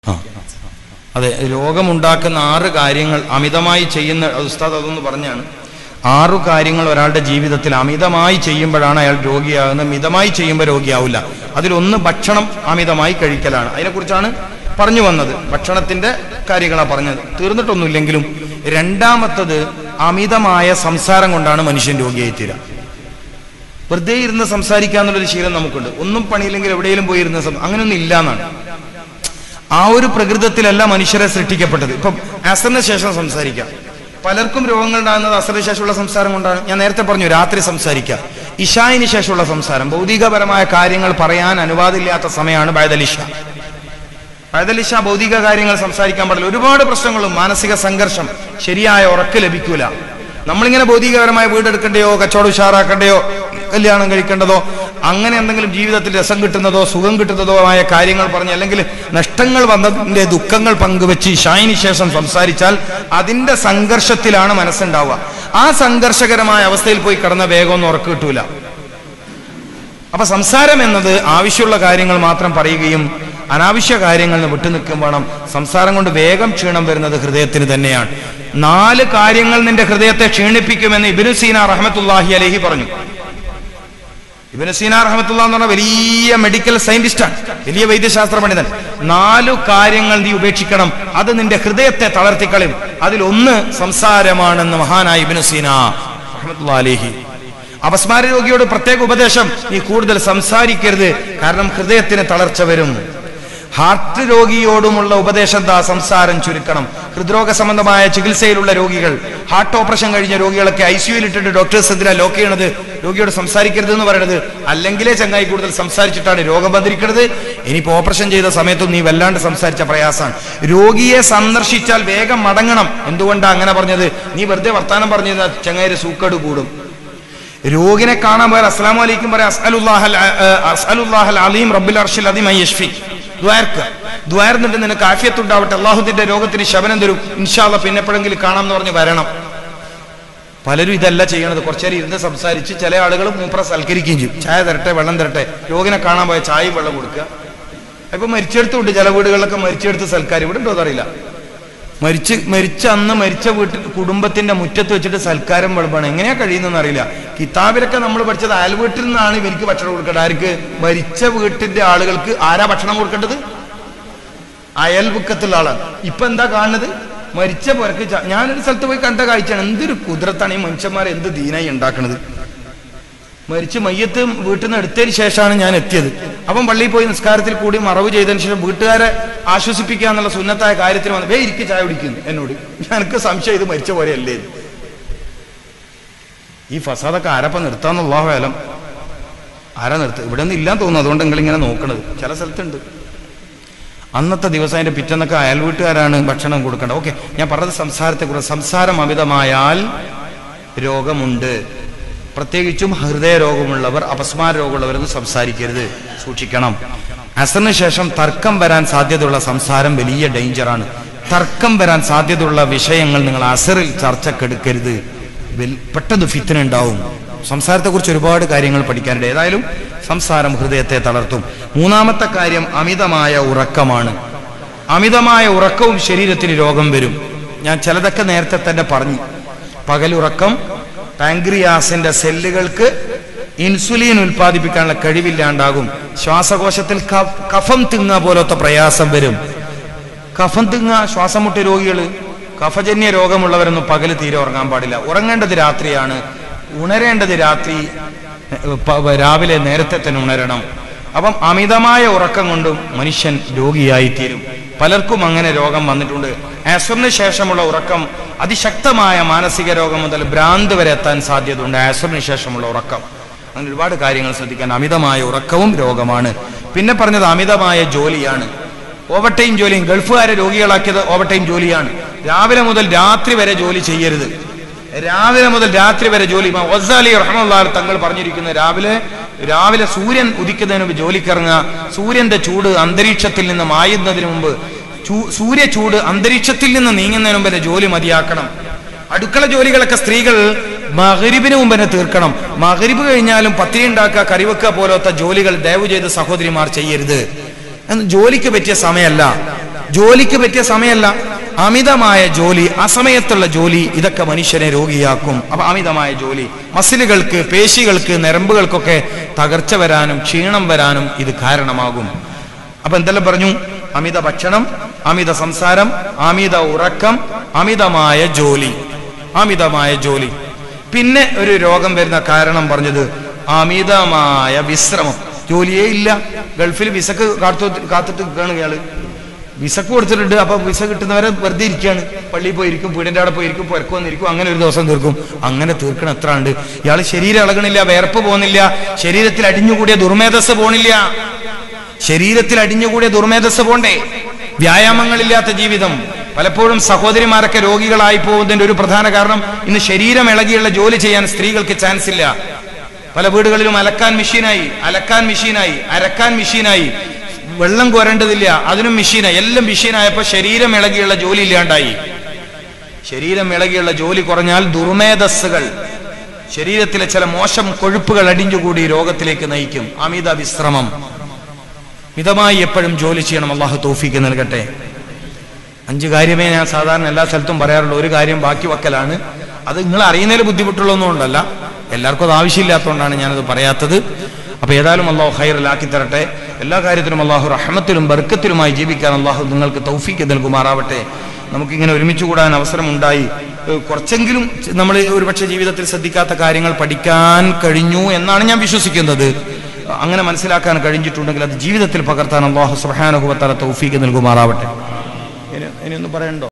ആ അതെ രോഗമുണ്ടാക്കുന്ന ആറ് കാര്യങ്ങൾ അമിതമായി ചെയ്യുന്ന ഉസ്താദ് അതൊന്ന് പറഞ്ഞാണ് ആറു കാര്യങ്ങൾ ഒരാളുടെ ജീവിതത്തിൽ അമിതമായി ചെയ്യുമ്പോഴാണ് അയാൾ രോഗിയാകുന്നത് മിതമായി ചെയ്യുമ്പോൾ രോഗിയാവില്ല അതിലൊന്ന് ഭക്ഷണം അമിതമായി കഴിക്കലാണ് അതിനെക്കുറിച്ചാണ് പറഞ്ഞു വന്നത് ഭക്ഷണത്തിന്റെ കാര്യങ്ങളാണ് പറഞ്ഞത് തീർന്നിട്ടൊന്നുമില്ലെങ്കിലും രണ്ടാമത്തത് അമിതമായ സംസാരം കൊണ്ടാണ് മനുഷ്യൻ രോഗിയായി തീരാം വെറുതെ ഇരുന്ന് സംസാരിക്കുക എന്നുള്ളൊരു ശീലം നമുക്കുണ്ട് ഒന്നും പണിയില്ലെങ്കിൽ എവിടെയെങ്കിലും പോയി ഇരുന്ന് സം- അങ്ങനെയൊന്നും ഇല്ല എന്നാണ് ആ ഒരു പ്രകൃതത്തിലല്ല മനുഷ്യരെ സൃഷ്ടിക്കപ്പെട്ടത് ഇപ്പം അസറിന് ശേഷം സംസാരിക്കാം പലർക്കും രോഗങ്ങൾ ഉണ്ടാകുന്നത് അസറിന് ശേഷമുള്ള സംസാരം കൊണ്ടാണ് ഞാൻ നേരത്തെ പറഞ്ഞു രാത്രി സംസാരിക്കാം ഇഷായിന് ശേഷമുള്ള സംസാരം ഭൗതികപരമായ കാര്യങ്ങൾ പറയാൻ അനുവാദമില്ലാത്ത സമയമാണ് ബൈദലിഷ ബൈദലിഷ ഭൗതിക കാര്യങ്ങൾ സംസാരിക്കാൻ പാടില്ല ഒരുപാട് പ്രശ്നങ്ങളും മാനസിക സംഘർഷം ശരിയായ ഉറക്ക് ലഭിക്കൂല നമ്മളിങ്ങനെ ഭൗതികപരമായ വീടെടുക്കണ്ടയോ കച്ചവടം ഉഷാറാക്കണ്ടയോ കല്യാണം കഴിക്കേണ്ടതോ അങ്ങനെ എന്തെങ്കിലും ജീവിതത്തിൽ രസം കിട്ടുന്നതോ സുഖം കിട്ടുന്നതോ ആയ കാര്യങ്ങൾ പറഞ്ഞ് അല്ലെങ്കിൽ നഷ്ടങ്ങൾ വന്നതിന്റെ ദുഃഖങ്ങൾ പങ്കുവെച്ച് ഷായിന് ശേഷം സംസാരിച്ചാൽ അതിന്റെ സംഘർഷത്തിലാണ് മനസ്സുണ്ടാവുക ആ സംഘർഷകരമായ അവസ്ഥയിൽ പോയി കിടന്ന വേഗമൊന്നും ഉറക്ക് കിട്ടൂല അപ്പൊ സംസാരം എന്നത് ആവശ്യമുള്ള കാര്യങ്ങൾ മാത്രം പറയുകയും അനാവശ്യ കാര്യങ്ങളിൽ നിന്ന് വിട്ടുനിൽക്കും വേണം സംസാരം കൊണ്ട് വേഗം ക്ഷീണം വരുന്നത് ഹൃദയത്തിന് തന്നെയാണ് നാല് കാര്യങ്ങൾ നിന്റെ ഹൃദയത്തെ ക്ഷീണിപ്പിക്കുമെന്ന് ഇബിനു സീന റഹമത്തുല്ലാഹി അലഹി പറഞ്ഞു ഇബിനു സീന റഹമത്തുള്ള എന്ന് പറഞ്ഞ വലിയ മെഡിക്കൽ സയന്റിസ്റ്റാണ് വലിയ വൈദ്യശാസ്ത്ര പണ്ഡിതൻ നാലു കാര്യങ്ങൾ നീ ഉപേക്ഷിക്കണം അത് നിന്റെ ഹൃദയത്തെ തളർത്തിക്കളയും അതിലൊന്ന് സംസാരമാണെന്ന് മഹാനായ ഇബിനു സീന റഹമത്തുള്ള അലേഹി അപസ്മാര രോഗിയോട് പ്രത്യേക ഉപദേശം നീ കൂടുതൽ സംസാരിക്കരുത് കാരണം ഹൃദയത്തിന് തളർച്ച വരും ഹാർട്ട് രോഗിയോടുമുള്ള ഉപദേശം എന്താ സംസാരം ചുരുക്കണം ഹൃദ്രോഗ സംബന്ധമായ ചികിത്സയിലുള്ള രോഗികൾ ഹാർട്ട് ഓപ്പറേഷൻ കഴിഞ്ഞ രോഗികളൊക്കെ ഐ സിയുയിൽ ഇട്ടിട്ട് ഡോക്ടേഴ്സ് എന്തിനാ ലോക്ക് ചെയ്യണത് രോഗിയോട് സംസാരിക്കരുത് എന്ന് പറയണത് അല്ലെങ്കിലേ ചങ്ങായി കൂടുതൽ സംസാരിച്ചിട്ടാണ് രോഗം വന്നിരിക്കുന്നത് ഇനിയിപ്പോ ഓപ്പറേഷൻ ചെയ്ത സമയത്തും നീ വല്ലാണ്ട് സംസാരിച്ച പ്രയാസമാണ് രോഗിയെ സന്ദർശിച്ചാൽ വേഗം മടങ്ങണം എന്തുകൊണ്ടാണ് അങ്ങനെ പറഞ്ഞത് നീ വെറുതെ വർത്താനം പറഞ്ഞത് ചങ്ങായിരെ സൂക്കേട് കൂടും രോഗിനെ കാണാൻ പോയാൽ അസ്സലാമു അലൈക്കും പറയാം അസ്അലുല്ലാഹൽ അ- അസ്അലുല്ലാഹൽ അലീം റബ്ബിൽ അർഷിൽ അദീം അൻ യശ്ഫി ദ്വാർക്ക ദ്വാർന്നിട്ട് നിനക്ക് ആഫിയത്തുണ്ടാവട്ടെ അള്ളാഹുദിന്റെ രോഗത്തിന് ശമനം തരും ഇൻഷാല്ല പിന്നെ എപ്പോഴെങ്കിലും കാണാം എന്ന് പറഞ്ഞ് വരണം പലരും ഇതല്ല ചെയ്യണത് കുറച്ചേരം ഇരുന്ന് സംസാരിച്ച് ചില ആളുകൾ മൂപ്പറ സൽക്കരിക്കുകയും ചെയ്യും ചായ തരട്ടെ വെള്ളം തരട്ടെ രോഗിനെ കാണാൻ പോയ ചായയും വെള്ളം കൊടുക്കുക ഇപ്പൊ മരിച്ചെടുത്തുണ്ട് ചില വീടുകളിലൊക്കെ മരിച്ചെടുത്ത് സൽക്കാരം ഇവിടെ ഉണ്ടോ എന്നറിയില്ല മരിച്ച് മരിച്ച അന്ന് മരിച്ച വീട്ടിൽ കുടുംബത്തിന്റെ മുറ്റത്ത് വെച്ചിട്ട് സൽക്കാരം വിളമ്പാണ് എങ്ങനെയാ കഴിയുന്നതെന്ന് അറിയില്ല കിതാബിലൊക്കെ നമ്മൾ പഠിച്ചത് അയൽവീട്ടിൽ നിന്നാണ് ഇവർക്ക് ഭക്ഷണം കൊടുക്കേണ്ടത് ആർക്ക് മരിച്ച വീട്ടിന്റെ ആളുകൾക്ക് ആരാ ഭക്ഷണം കൊടുക്കേണ്ടത് അയൽപക്കത്തുള്ള ആളാണ് ഇപ്പൊ എന്താ കാണുന്നത് മരിച്ച പുരക്ക് ച- ഞാനൊരു സ്ഥലത്ത് പോയി കണ്ട കാഴ്ചയാണ് എന്തൊരു കുതിരത്താണ് ഈ മനുഷ്യന്മാരെ എന്ത് ദീനായി ഉണ്ടാക്കണത് മരിച്ച് മയ്യത്ത് വീട്ടിൽ നിന്ന് എടുത്തതിന് ശേഷമാണ് ഞാൻ എത്തിയത് അപ്പം പള്ളിയിൽ പോയി നിസ്കാരത്തിൽ കൂടി മറവ് ചെയ്തതിന് ശേഷം വീട്ടുകാരെ ആശ്വസിപ്പിക്കുക എന്നുള്ള സുന്നത്തായ കാര്യത്തിന് വന്ന് വേ ഇരിക്ക് ചായ കുടിക്കുന്നു എന്നോട് എനിക്ക് സംശയം ഇത് മരിച്ച പോലെയല്ലേ ഇത്. ഈ ഫസാദൊക്കെ ആരപ്പം നിർത്താന്നുള്ള വേലം ആരാ നിർത്തുക ഇവിടെ ഒന്നും ഇല്ലാന്ന് തോന്നുന്നു അതുകൊണ്ട് നിങ്ങൾ ഇങ്ങനെ നോക്കണത് ചില സ്ഥലത്തുണ്ട് അന്നത്തെ ദിവസം അതിന്റെ പിറ്റന്നൊക്കെ അയൽ വീട്ടുകാരാണ് ഭക്ഷണം കൊടുക്കേണ്ടത് ഓക്കെ ഞാൻ പറഞ്ഞത് സംസാരത്തെക്കുറിച്ച് സംസാരം അമിതമായാൽ രോഗമുണ്ട് പ്രത്യേകിച്ചും ഹൃദയ രോഗമുള്ളവർ അപസ്മാര രോഗമുള്ളവരൊന്നും സംസാരിക്കരുത് സൂക്ഷിക്കണം അസറിന് ശേഷം തർക്കം വരാൻ സാധ്യതയുള്ള സംസാരം വലിയ ഡേഞ്ചറാണ് തർക്കം വരാൻ സാധ്യതയുള്ള വിഷയങ്ങൾ നിങ്ങൾ അസറിൽ ചർച്ചക്കെടുക്കരുത് വെൽ- പെട്ടെന്ന് ഫിത്തിന ഉണ്ടാവും സംസാരത്തെക്കുറിച്ച് ഒരുപാട് കാര്യങ്ങൾ പഠിക്കാനുണ്ട് ഏതായാലും സംസാരം ഹൃദയത്തെ തളർത്തും മൂന്നാമത്തെ കാര്യം അമിതമായ ഉറക്കമാണ് അമിതമായ ഉറക്കവും ശരീരത്തിന് രോഗം വരും ഞാൻ ചിലതൊക്കെ നേരത്തെ തന്നെ പറഞ്ഞു പകലുറക്കം പാങ്ക്രിയാസിന്റെ സെല്ലുകൾക്ക് ഇൻസുലിൻ ഉൽപ്പാദിപ്പിക്കാനുള്ള കഴിവില്ലാണ്ടാകും ശ്വാസകോശത്തിൽ ക- കഫം തിങ്ങ പോലത്തെ പ്രയാസം വരും കഫം തിങ്ങ ശ്വാസം മുട്ടി രോഗികൾ കഫജന്യ രോഗമുള്ളവരൊന്നും പകല് തീരെ ഉറങ്ങാൻ പാടില്ല ഉറങ്ങേണ്ടത് രാത്രിയാണ് ഉണരേണ്ടത് രാത്രി ഏഹ്, പ- രാവിലെ നേരത്തെ തന്നെ ഉണരണം അപ്പം അമിതമായ ഉറക്കം കൊണ്ടും മനുഷ്യൻ രോഗിയായിത്തീരും പലർക്കും അങ്ങനെ രോഗം വന്നിട്ടുണ്ട് ആസറിന് ശേഷമുള്ള ഉറക്കം അതിശക്തമായ മാനസിക രോഗം മുതൽ ഭ്രാന്ത് വരെ എത്താൻ സാധ്യതയുണ്ട് ആസറിന് ശേഷമുള്ള ഉറക്കം അങ്ങനെ ഒരുപാട് കാര്യങ്ങൾ ശ്രദ്ധിക്കാൻ അമിതമായ ഉറക്കവും രോഗമാണ് പിന്നെ പറഞ്ഞത് അമിതമായ ജോലിയാണ് ഓവർ ടൈം ജോലിയും ഗൾഫുകാരെ രോഗികളാക്കിയത് ഓവർ ടൈം ജോലിയാണ് രാവിലെ മുതൽ രാത്രി വരെ ജോലി ചെയ്യരുത് രാവിലെ മുതൽ രാത്രി വരെ ജോലി ഇമാം വസ്സാലി റഹ്മുള്ള തങ്ങൾ പറഞ്ഞിരിക്കുന്നത് രാവിലെ രാവിലെ സൂര്യൻ ഉദിക്കുന്നതിന് മുമ്പ് ജോലിക്കിറങ്ങുക സൂര്യന്റെ ചൂട് അന്തരീക്ഷത്തിൽ നിന്ന് മായുന്നതിന് മുമ്പ് ചൂ- സൂര്യ ചൂട് അന്തരീക്ഷത്തിൽ നിന്ന് നീങ്ങുന്നതിന് മുമ്പ് തന്നെ ജോലി മതിയാക്കണം അടുക്കള ജോലികളൊക്കെ സ്ത്രീകൾ മകരിബിന് മുമ്പ് തന്നെ തീർക്കണം മകരിബ് കഴിഞ്ഞാലും പത്തിരി ഉണ്ടാക്കുക കറിവെക്കുക പോലത്തെ ജോലികൾ ദയവ് ചെയ്ത് സഹോദരിമാർ ചെയ്യരുത് എന്ന് ജോലിക്ക് പറ്റിയ സമയമല്ല ജോലിക്ക് പറ്റിയ സമയമല്ല അമിതമായ ജോലി അസമയത്തുള്ള ജോലി ഇതൊക്കെ മനുഷ്യനെ രോഗിയാക്കും അപ്പൊ അമിതമായ ജോലി മസിലുകൾക്ക് പേശികൾക്ക് നരമ്പുകൾക്കൊക്കെ തകർച്ച വരാനും ക്ഷീണം വരാനും ഇത് കാരണമാകും അപ്പൊ എന്തെല്ലാം പറഞ്ഞു അമിത ഭക്ഷണം അമിത സംസാരം അമിത ഉറക്കം അമിതമായ ജോലി അമിതമായ ജോലി പിന്നെ ഒരു രോഗം വരുന്ന കാരണം പറഞ്ഞത് അമിതമായ വിശ്രമം ജോലിയേ ഇല്ല ഗൾഫിൽ വിസക്ക് കാത്തു കാത്തിട്ട് നിൽക്കുകയാണ് ഇയാള് വിസക്ക് കൊടുത്തിട്ടുണ്ട് അപ്പൊ വിസ കിട്ടുന്നവരെ വെറുതെ ഇരിക്കുകയാണ് പള്ളിയിൽ പോയിരിക്കും വീടിന്റെ അവിടെ പോയിരിക്കും പുരക്ക് വന്നിരിക്കും അങ്ങനെ ഒരു ദിവസം തീർക്കും അങ്ങനെ തീർക്കണം എത്ര ഉണ്ട് ഇയാൾ ശരീരം ഇളകണില്ല വേർപ്പ് പോകുന്നില്ല ശരീരത്തിൽ അടിഞ്ഞുകൂടിയ ദുർമേധസ് പോണില്ല ശരീരത്തിൽ അടിഞ്ഞുകൂടിയ ദുർമേധസ് പോണ്ടേ വ്യായാമങ്ങളില്ലാത്ത ജീവിതം പലപ്പോഴും സഹോദരിമാരൊക്കെ രോഗികളായി പോകുന്നതിന്റെ ഒരു പ്രധാന കാരണം ഇന്ന് ശരീരം ഇളകിയുള്ള ജോലി ചെയ്യാൻ സ്ത്രീകൾക്ക് ചാൻസ് ഇല്ല പല വീടുകളിലും അലക്കാൻ മെഷീനായി അലക്കാൻ മെഷീനായി അരക്കാൻ മെഷീനായി വെള്ളം കോരേണ്ടതില്ല അതിനും മെഷീനായി എല്ലാം മെഷീനായപ്പോ ശരീരം ഇളകിയുള്ള ജോലി ഇല്ലാണ്ടായി ശരീരം ഇളകിയുള്ള ജോലി കുറഞ്ഞാൽ ദുർമേധസ്സുകൾ ശരീരത്തിലെ ചില മോശം കൊഴുപ്പുകൾ അടിഞ്ഞുകൂടി രോഗത്തിലേക്ക് നയിക്കും അമിത വിശ്രമം മിതമായി എപ്പോഴും ജോലി ചെയ്യണം അള്ളാഹു തോഫിക്ക് നൽകട്ടെ അഞ്ച് കാര്യമേ ഞാൻ സാധാരണ എല്ലാ സ്ഥലത്തും പറയാറുള്ളൂ ഒരു കാര്യം ബാക്കി വെക്കലാണ് അത് നിങ്ങൾ അറിയുന്നതിൽ ബുദ്ധിമുട്ടുള്ളൊന്നും കൊണ്ടല്ല എല്ലാവർക്കും അത് ആവശ്യമില്ലാത്തതുകൊണ്ടാണ് ഞാനത് പറയാത്തത് അപ്പൊ ഏതായാലും അള്ളാഹു ഹൈറിലാക്കി തരട്ടെ എല്ലാ കാര്യത്തിലും അള്ളാഹു റഹ്മത്തിലും ബർക്കത്തിലുമായി ജീവിക്കാൻ അള്ളാഹു നിങ്ങൾക്ക് തൗഫീക്ക് നൽകുമാറാവട്ടെ നമുക്കിങ്ങനെ ഒരുമിച്ച് കൂടാൻ അവസരമുണ്ടായി ഏഹ് കുറച്ചെങ്കിലും നമ്മൾ ഒരുപക്ഷെ ജീവിതത്തിൽ ശ്രദ്ധിക്കാത്ത കാര്യങ്ങൾ പഠിക്കാൻ കഴിഞ്ഞു എന്നാണ് ഞാൻ വിശ്വസിക്കുന്നത് അങ്ങനെ മനസ്സിലാക്കാൻ കഴിഞ്ഞിട്ടുണ്ടെങ്കിൽ അത് ജീവിതത്തിൽ പകർത്താൻ അള്ളാഹു സുബ്ഹാനഹു വ തആല തൗഫീക്ക് നൽകുമാറാവട്ടെ ഇനി ഇനിയൊന്നും പറയണ്ടോ